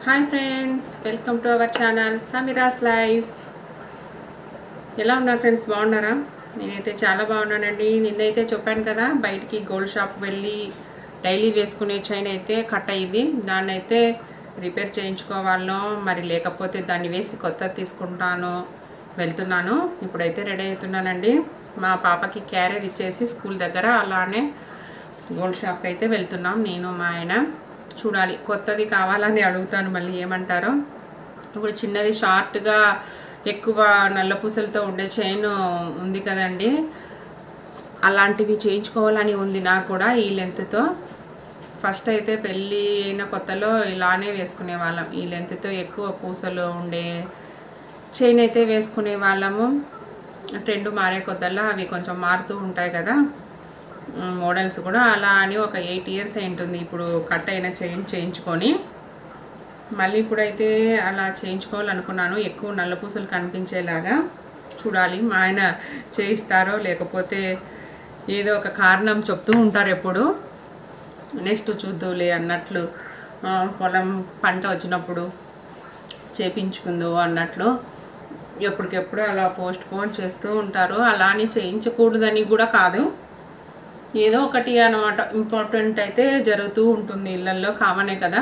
hi friends welcome to our channel Sameera's life ఎలా ఉన్నారు friends బాగున్నారా నేనైతే చాలా బాగున్నానండి నిన్నైతే చెప్పాను కదా బయటికి గోల్డ్ షాప్ వెళ్ళి డైలీ వేసుకునే చైన్ అయితే కట్ అయ్యింది దాన్ని అయితే రిపేర్ చేయించుకోవాలను మరి లేకపోతే దాన్ని వేసి కొత్త తీసుకుంటాను వెళ్తున్నాను ఇప్పుడైతే రెడీ అవుతున్నానండి మా పాపకి క్యారియర్ ఇచ్చేసి స్కూల్ దగ్గర అలానే గోల్డ్ షాప్కి అయితే వెళ్తున్నాం నేను మా ఆయన చూడాలి కొత్తది కావాలని అడుగుతాను మళ్ళీ ఏమంటారో ఇప్పుడు చిన్నది షార్ట్గా ఎక్కువ నల్ల పూసలతో ఉండే చైన్ ఉంది కదండి అలాంటివి చేయించుకోవాలని ఉంది నాకు కూడా ఈ లెంత్తో ఫస్ట్ అయితే పెళ్ళి అయిన కొత్తలో ఇలానే వేసుకునే వాళ్ళం ఈ లెంత్తో ఎక్కువ పూసలు ఉండే చైన్ అయితే వేసుకునే వాళ్ళము ట్రెండ్ మారే కొద్దల్లా అవి కొంచెం మారుతూ ఉంటాయి కదా మోడల్స్ కూడా అలా అని ఒక ఎయిట్ ఇయర్స్ ఉంటుంది ఇప్పుడు కట్ అయిన చైన్ చేయించుకొని మళ్ళీ ఇప్పుడైతే అలా చేయించుకోవాలనుకున్నాను ఎక్కువ నల్లపూసలు కనిపించేలాగా చూడాలి మా ఆయన చేయిస్తారో లేకపోతే ఏదో ఒక కారణం చెప్తూ ఉంటారు ఎప్పుడు నెక్స్ట్ చూద్దులే అన్నట్లు ఆ, పొలం పంట వచ్చినప్పుడు చేపించుకుందు అన్నట్లు ఎప్పటికెప్పుడు అలా పోస్ట్ పోన్ చేస్తూ ఉంటారు అలా అని చేయించకూడదని కూడా కాదు ఏదో ఒకటి అనమాట ఇంపార్టెంట్ అయితే జరుగుతూ ఉంటుంది ఇళ్ళల్లో కామనే కదా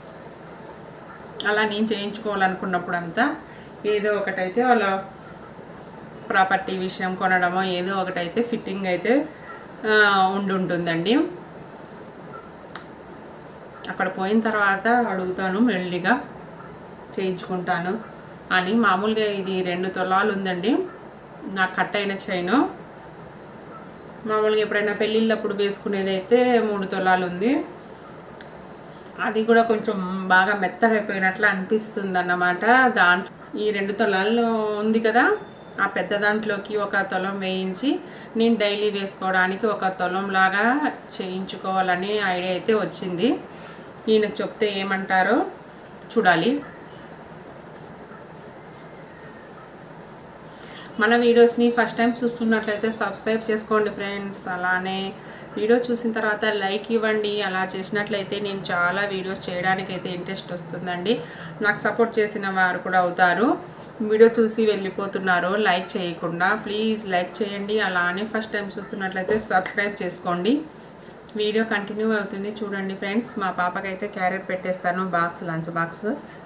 అలా నేను చేయించుకోవాలనుకున్నప్పుడు అంతా ఏదో ఒకటైతే వాళ్ళ ప్రాపర్టీ విషయం కొనడమో ఏదో ఒకటైతే ఫిట్టింగ్ అయితే ఆ, ఉండి ఉంటుందండి అక్కడ పోయిన తర్వాత అడుగుతాను మెల్లిగా చేయించుకుంటాను అని మామూలుగా ఇది రెండు తొలాలు ఉందండి నాకు కట్ అయిన చైను మామూలుగా ఎప్పుడైనా పెళ్ళిళ్ళప్పుడు వేసుకునేది అయితే మూడు తొలాలు ఉంది అది కూడా కొంచెం బాగా మెత్తగా అయిపోయినట్లు అనిపిస్తుంది అన్నమాట దాంట్లో ఈ రెండు తొలాల్లో ఉంది కదా ఆ పెద్ద దాంట్లోకి ఒక తొలం వేయించి నేను డైలీ వేసుకోవడానికి ఒక తొలం లాగా చేయించుకోవాలని ఐడియా అయితే వచ్చింది ఈయనకు చెప్తే ఏమంటారో చూడాలి మన వీడియోస్ని ఫస్ట్ టైం చూస్తున్నట్లయితే సబ్స్క్రైబ్ చేసుకోండి ఫ్రెండ్స్ అలానే వీడియో చూసిన తర్వాత లైక్ ఇవ్వండి అలా చేసినట్లయితే నేను చాలా వీడియోస్ చేయడానికి అయితే ఇంట్రెస్ట్ వస్తుందండి నాకు సపోర్ట్ చేసిన వారు కూడా అవుతారు వీడియో చూసి వెళ్ళిపోతున్నారు లైక్ చేయకుండా ప్లీజ్ లైక్ చేయండి అలానే ఫస్ట్ టైం చూస్తున్నట్లయితే సబ్స్క్రైబ్ చేసుకోండి వీడియో కంటిన్యూ అవుతుంది చూడండి ఫ్రెండ్స్ మా పాపకైతే క్యారెట్ పెట్టేస్తాను బాక్స్ లంచ్ బాక్స్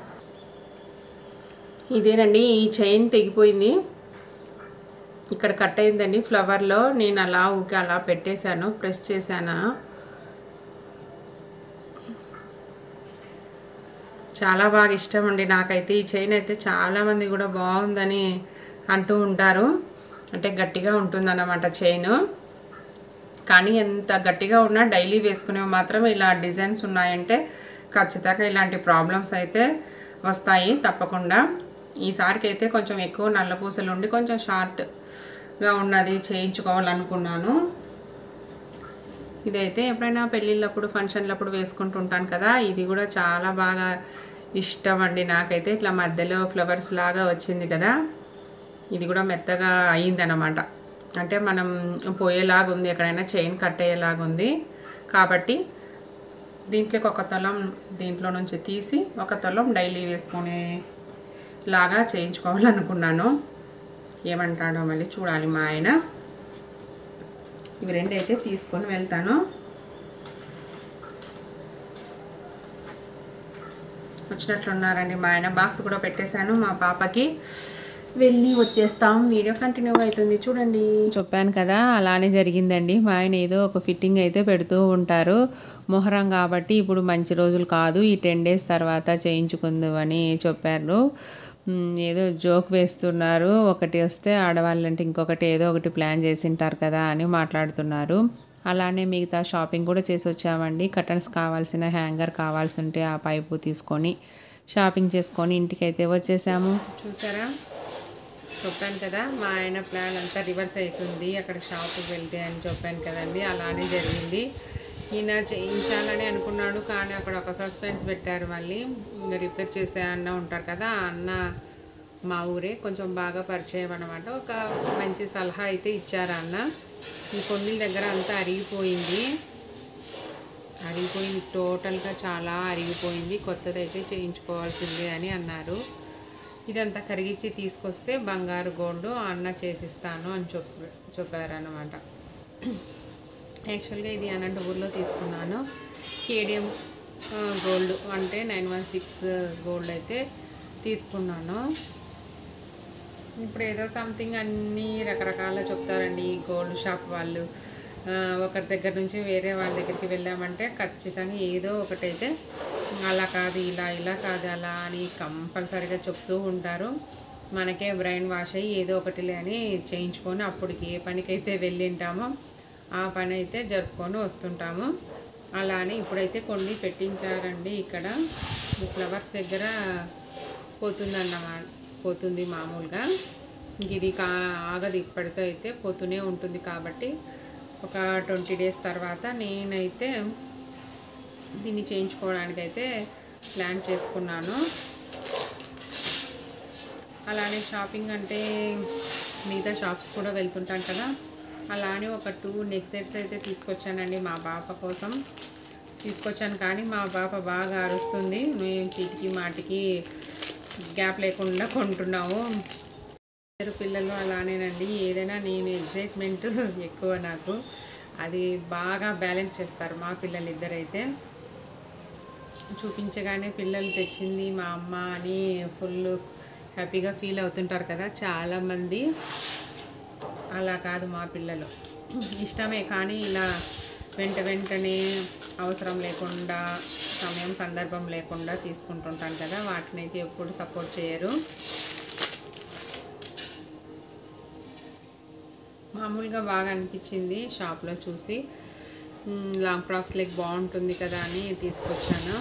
ఇదేనండి ఈ చైన్ తెగిపోయింది ఇక్కడ కట్ అయిందండి ఫ్లవర్లో నేను అలా ఊకే అలా పెట్టేశాను ప్రెస్ చేశాను చాలా బాగా ఇష్టం అండి నాకైతే ఈ చైన్ అయితే చాలామంది కూడా బాగుందని అంటూ ఉంటారు అంటే గట్టిగా ఉంటుందన్నమాట చైన్ కానీ ఎంత గట్టిగా ఉన్నా డైలీ వేసుకునేవి మాత్రం ఇలా డిజైన్స్ ఉన్నాయంటే ఖచ్చితంగా ఇలాంటి ప్రాబ్లమ్స్ అయితే వస్తాయి తప్పకుండా ఈసారికి అయితే కొంచెం ఎక్కువ నల్ల పూసలు ఉండి కొంచెం షార్ట్గా ఉన్నది చేయించుకోవాలనుకున్నాను ఇదైతే ఎప్పుడైనా పెళ్ళిళ్ళప్పుడు ఫంక్షన్లప్పుడు వేసుకుంటుంటాను కదా ఇది కూడా చాలా బాగా ఇష్టం అండి నాకైతే ఇట్లా మధ్యలో ఫ్లవర్స్ లాగా వచ్చింది కదా ఇది కూడా మెత్తగా అయిందనమాట అంటే మనం పోయేలాగా ఉంది ఎక్కడైనా చైన్ కట్ అయ్యేలాగా ఉంది కాబట్టి దీంట్లోకి ఒక తొలం దీంట్లో నుంచి తీసి ఒక తొలం డైలీ వేసుకునే లాగా చేయించుకోవాలనుకున్నాను ఏమంటాడో మళ్ళీ చూడాలి మా ఆయన ఇవి రెండు అయితే తీసుకొని వెళ్తాను వచ్చినట్లున్నారండి మా ఆయన బాక్స్ కూడా పెట్టేశాను మా పాపకి వెళ్ళి వచ్చేస్తాం వీడియో కంటిన్యూ అవుతుంది చూడండి చెప్పాను కదా అలానే జరిగిందండి మా ఆయన ఏదో ఒక ఫిట్టింగ్ అయితే పెడుతూ ఉంటారు మొహరం కాబట్టి ఇప్పుడు మంచి రోజులు కాదు ఈ టెన్ డేస్ తర్వాత చేయించుకుందామని చెప్పారు మ్, ఏదో జోక్ వేస్తున్నారు ఒకటి వస్తే ఆడవాళ్ళంటే ఇంకొకటి ఏదో ఒకటి ప్లాన్ చేసింటారు కదా అని మాట్లాడుతున్నారు అలానే మిగతా షాపింగ్ కూడా చేసి వచ్చామండి కటన్స్ కావాల్సిన హ్యాంగర్ కావాల్సి ఉంటే ఆ పైపు తీసుకొని షాపింగ్ చేసుకొని ఇంటికైతే వచ్చేసాము చూసారా చెప్పాను కదా మా ఆయన ప్లాన్ అంతా రివర్స్ అవుతుంది అక్కడ షాప్కి వెళ్తే అని చెప్పాను కదండి అలానే జరిగింది ఈయన చేయించాలని అనుకున్నాడు కానీ అక్కడ ఒక సస్పెన్స్ పెట్టారు మళ్ళీ ఇంకా రిపేర్ చేసే అన్న ఉంటారు కదా ఆ అన్న మా ఊరే కొంచెం బాగా పరిచయం అనమాట ఒక మంచి సలహా అయితే ఇచ్చారు ఆ అన్న ఈ కొన్నిల దగ్గర అంతా అరిగిపోయింది అరిగిపోయింది టోటల్గా చాలా అరిగిపోయింది కొత్తది అయితే చేయించుకోవాల్సిందే అని అన్నారు ఇదంతా కరిగించి తీసుకొస్తే బంగారు గోల్డ్ అన్న చేసిస్తాను అని చెప్ప చెప్పారనమాట యాక్చువల్గా ఇది అనంతపూర్లో తీసుకున్నాను కేడిఎం గోల్డ్ అంటే నైన్ వన్ సిక్స్ గోల్డ్ అయితే తీసుకున్నాను ఇప్పుడు ఏదో సంథింగ్ అన్నీ రకరకాల చెప్తారండి ఈ గోల్డ్ షాప్ వాళ్ళు ఆ, ఒకరి దగ్గర నుంచి వేరే వాళ్ళ దగ్గరికి వెళ్ళామంటే ఖచ్చితంగా ఏదో ఒకటైతే అలా కాదు ఇలా ఇలా కాదు అలా అని కంపల్సరీగా చెప్తూ ఉంటారు మనకే బ్రెయిన్ వాష్ అయ్యి ఏదో ఒకటిలే అని చేయించుకొని అప్పటికి ఏ పనికైతే వెళ్ళింటామో ఆ పని అయితే జరుపుకొని వస్తుంటాము అలా అని ఇప్పుడైతే కొన్ని పెట్టించారండి ఇక్కడ ఈ ఫ్లవర్స్ దగ్గర పోతుందన్నమాట పోతుంది మామూలుగా ఇంక ఇది కా ఆగదు ఇప్పటితో అయితే పోతూనే ఉంటుంది కాబట్టి ఒక ట్వంటీ డేస్ తర్వాత నేనైతే దీన్ని చేయించుకోవడానికి అయితే ప్లాన్ చేసుకున్నాను అలానే షాపింగ్ అంటే మిగతా షాప్స్ కూడా వెళ్తుంటాం కదా అలానే ఒక టూ నెక్ సెట్స్ అయితే తీసుకొచ్చానండి మా పాప కోసం తీసుకొచ్చాను కానీ మా పాప బాగా అరుస్తుంది మేము చీటికి మాటికి గ్యాప్ లేకుండా కొంటున్నాము ఇద్దరు పిల్లలు అలానేనండి ఏదైనా నేను ఎగ్జైట్మెంట్ ఎక్కువ నాకు అది బాగా బ్యాలెన్స్ చేస్తారు మా పిల్లలు ఇద్దరైతే చూపించగానే పిల్లలు తెచ్చింది మా అమ్మ అని ఫుల్ హ్యాపీగా ఫీల్ అవుతుంటారు కదా చాలామంది అలా కాదు మా పిల్లలు ఇష్టమే కానీ ఇలా వెంట వెంటనే అవసరం లేకుండా సమయం సందర్భం లేకుండా తీసుకుంటుంటాను కదా వాటిని అయితే ఎప్పుడు సపోర్ట్ చేయరు మామూలుగా బాగా అనిపించింది షాప్లో చూసి మ్, లాంగ్ ఫ్రాక్స్ లెక్ బాగుంటుంది కదా అని తీసుకొచ్చాను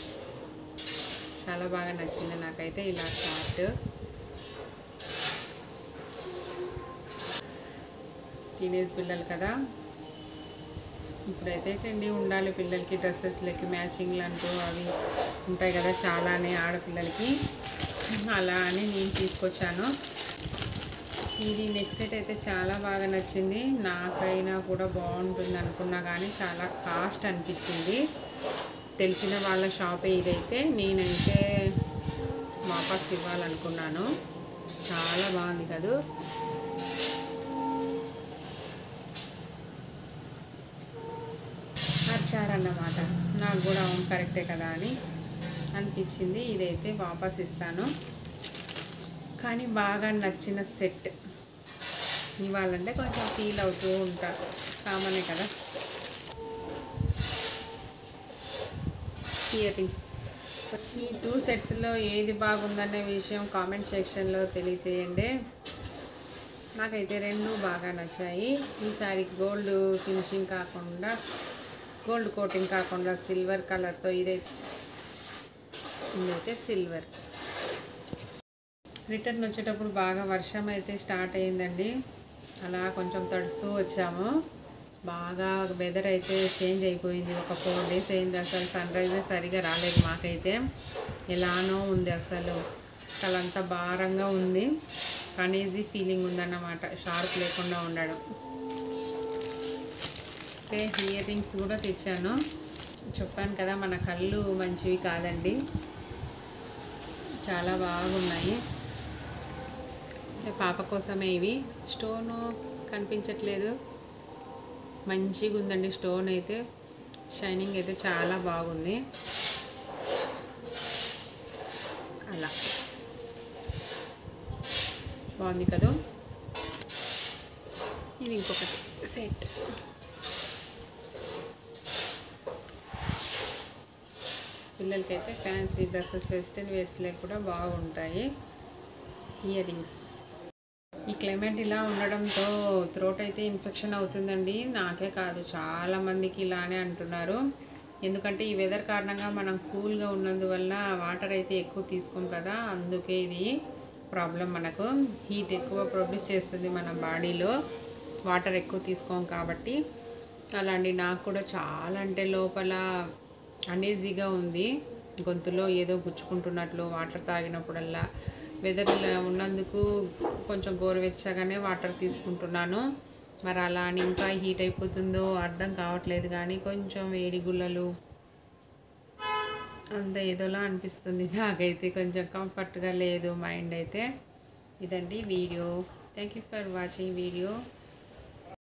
చాలా బాగా నచ్చింది నాకైతే ఇలా షార్ట్ టీనేజ్ పిల్లలు కదా ఇప్పుడైతే ట్రెండీ ఉండాలి పిల్లలకి డ్రెస్సెస్లకి మ్యాచింగ్లు అంటూ అవి ఉంటాయి కదా చాలానే ఆడపిల్లలకి అలా అని నేను తీసుకొచ్చాను ఇది నెక్ సెట్ అయితే చాలా బాగా నచ్చింది నాకైనా కూడా బాగుంటుంది అనుకున్నా కానీ చాలా కాస్ట్ అనిపించింది తెలిసిన వాళ్ళ షాపే ఇదైతే నేనైతే వాపస్ ఇవ్వాలనుకున్నాను చాలా బాగుంది కదా నచ్చారన్నమాట నాకు కూడా అవును కరెక్టే కదా అని అనిపించింది ఇదైతే వాపస్ ఇస్తాను కానీ బాగా నచ్చిన సెట్ ఇవ్వాలంటే కొంచెం ఫీల్ అవుతూ ఉంటా కామనే కదా ఇయర్ రింగ్స్ ఈ టూ సెట్స్లో ఏది బాగుందనే విషయం కామెంట్ సెక్షన్లో తెలియచేయండి నాకైతే రెండు బాగా నచ్చాయి ఈసారి గోల్డ్ ఫినిషింగ్ కాకుండా గోల్డ్ కోటింగ్ కాకుండా సిల్వర్ కలర్తో ఇదైతే ఇదైతే సిల్వర్ రిటర్న్ వచ్చేటప్పుడు బాగా వర్షం అయితే స్టార్ట్ అయిందండి అలా కొంచెం తడుస్తూ వచ్చాము బాగా వెదర్ అయితే చేంజ్ అయిపోయింది ఒక ఫోర్ డేస్ అయింది అసలు సన్ రైజే సరిగా రాలేదు మాకైతే ఎలానో ఉంది అసలు అంతా భారంగా ఉంది కనీజీ ఫీలింగ్ ఉందన్నమాట షార్ప్ లేకుండా ఉండడం ఓకే ఇయర్ రింగ్స్ కూడా తెచ్చాను చెప్పాను కదా మన కళ్ళు మంచివి కాదండి చాలా బాగున్నాయి పాప కోసమే ఇవి స్టోను కనిపించట్లేదు మంచిగా ఉందండి స్టోన్ అయితే షైనింగ్ అయితే చాలా బాగుంది అలా బాగుంది కదా ఇది ఇంకొకటి సెట్ పిల్లలకైతే ఫ్యాన్సీ డ్రెస్సెస్ వెస్టర్న్ వేర్స్లో కూడా బాగుంటాయి ఇయర్ రింగ్స్ ఈ క్లైమేట్ ఇలా ఉండడంతో థ్రోట్ అయితే ఇన్ఫెక్షన్ అవుతుందండి నాకే కాదు చాలా మందికి ఇలానే అంటున్నారు ఎందుకంటే ఈ వెదర్ కారణంగా మనం కూల్గా ఉన్నందువల్ల వాటర్ అయితే ఎక్కువ తీసుకోం కదా అందుకే ఇది ప్రాబ్లం మనకు హీట్ ఎక్కువ ప్రొడ్యూస్ చేస్తుంది మన బాడీలో వాటర్ ఎక్కువ తీసుకోం కాబట్టి అలా అండి నాకు కూడా చాలా అంటే లోపల అనేజీగా ఉంది గొంతులో ఏదో గుచ్చుకుంటున్నట్లు వాటర్ తాగినప్పుడల్లా వెదర్ ఉన్నందుకు కొంచెం గోరువెచ్చగానే వాటర్ తీసుకుంటున్నాను మరి అలా అని ఇంకా హీట్ అయిపోతుందో అర్థం కావట్లేదు కానీ కొంచెం వేడి గుల్లలు అంత ఏదోలా అనిపిస్తుంది నాకైతే కొంచెం కంఫర్ట్గా లేదు మైండ్ అయితే ఇదండి video thank you for watching video